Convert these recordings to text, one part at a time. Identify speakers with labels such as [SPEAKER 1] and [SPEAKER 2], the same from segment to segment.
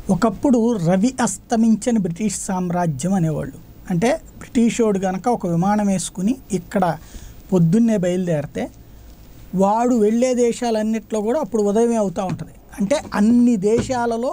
[SPEAKER 1] ఒకప్పుడు రవి అస్తమించని బ్రిటిష్ సామ్రాజ్యం అనేవాళ్ళు అంటే బ్రిటిషోడు గనక ఒక విమానం వేసుకుని ఇక్కడ పొద్దున్నే బయలుదేరితే వాడు వెళ్ళే దేశాలన్నిట్లో కూడా అప్పుడు ఉదయమే అవుతూ ఉంటుంది అంటే అన్ని దేశాలలో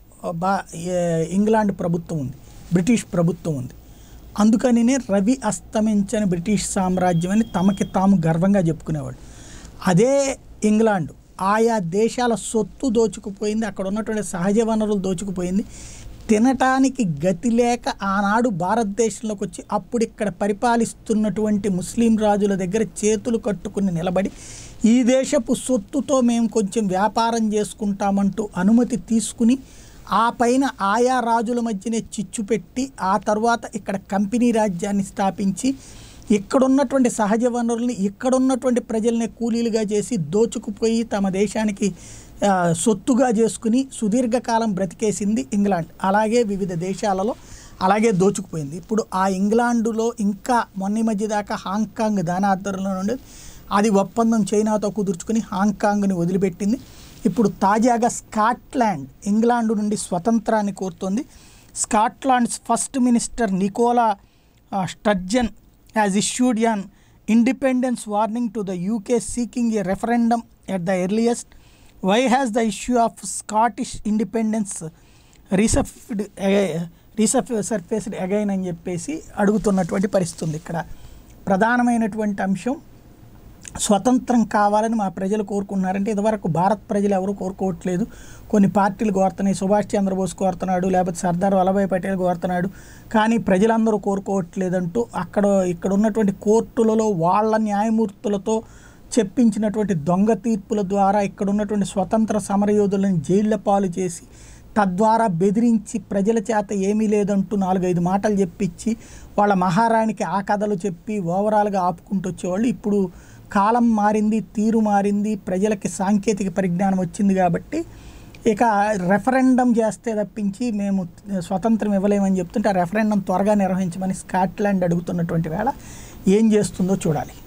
[SPEAKER 1] బా ఏ- ఇంగ్లాండ్ ప్రభుత్వం ఉంది బ్రిటిష్ ప్రభుత్వం ఉంది అందుకనినే రవి అస్తమించని బ్రిటిష్ సామ్రాజ్యం అని తమకి తాము గర్వంగా చెప్పుకునేవాడు అదే ఇంగ్లాండ్ ఆయా దేశాల సొత్తు దోచుకుపోయింది అక్కడ ఉన్నటువంటి సహజ వనరులు దోచుకుపోయింది తినటానికి గతి లేక ఆనాడు భారతదేశంలోకి వచ్చి అప్పుడు ఇక్కడ పరిపాలిస్తున్నటువంటి ముస్లిం రాజుల దగ్గర చేతులు కట్టుకుని నిలబడి ఈ దేశపు సొత్తుతో మేము కొంచెం వ్యాపారం చేసుకుంటామంటూ అనుమతి తీసుకుని ఆ పైన ఆయా రాజుల మధ్యనే చిచ్చు పెట్టి ఆ తర్వాత ఇక్కడ కంపెనీ రాజ్యాన్ని స్థాపించి ఇక్కడున్నటువంటి సహజ వనరుల్ని ఇక్కడున్నటువంటి ప్రజల్ని కూలీలుగా చేసి దోచుకుపోయి తమ దేశానికి ఆ, సొత్తుగా చేసుకుని సుదీర్ఘకాలం బ్రతికేసింది ఇంగ్లాండ్ అలాగే వివిధ దేశాలలో అలాగే దోచుకుపోయింది ఇప్పుడు ఆ ఇంగ్లాండులో ఇంకా మొన్న ఈ మధ్య దాకా హాంకాంగ్ దాని ఆధ్వర్యంలో ఉండేది అది ఒప్పందం చైనాతో కుదుర్చుకుని హాంకాంగ్ని వదిలిపెట్టింది ఇప్పుడు తాజాగా స్కాట్లాండ్ ఇంగ్లాండ్ నుండి స్వతంత్రాన్ని కోరుతోంది Scotland's first minister Nicola ah, Sturgeon has issued an independence warning to the UK seeking a referendum at the earliest why has the issue of Scottish independence resurfed resurf surfaced again అని చెప్పేసి అడుగుతున్నటువంటి పరిస్థితి ఉంది ఇక్కడ ప్రధానమైనటువంటి అంశం స్వతంత్రం కావాలని మా ప్రజలు కోరుకున్నారంటే ఇదివరకు భారత్ ప్రజలు ఎవరు కోరుకోవట్లేదు కొన్ని పార్టీలు కోరుతున్నాయి సుభాష్ చంద్రబోస్ కోరుతున్నాడు లేకపోతే సర్దార్ వల్లభాయ్ పటేల్ కోరుతున్నాడు కానీ ప్రజలందరూ కోరుకోవట్లేదంటూ అక్కడ ఇక్కడ ఉన్నటువంటి కోర్టులలో వాళ్ళ న్యాయమూర్తులతో చెప్పించినటువంటి దొంగ తీర్పుల ద్వారా ఇక్కడ ఉన్నటువంటి స్వతంత్ర సమరయోధులను జైళ్ల పాలు చేసి తద్వారా బెదిరించి ప్రజల చేత ఏమీ లేదంటూ నాలుగైదు మాటలు చెప్పించి వాళ్ళ మహారాణికి ఆ కథలు చెప్పి ఓవరాల్గా ఆపుకుంటూ వచ్చేవాళ్ళు ఇప్పుడు కాలం మారింది తీరు మారింది ప్రజలకి సాంకేతిక పరిజ్ఞానం వచ్చింది కాబట్టి ఇక రెఫరెండం చేస్తే తప్పించి మేము స్వతంత్రం ఇవ్వలేమని చెప్తుంటే ఆ రెఫరెండం త్వరగా నిర్వహించమని స్కాట్లాండ్ అడుగుతున్నటువంటి వేళ ఏం చేస్తుందో చూడాలి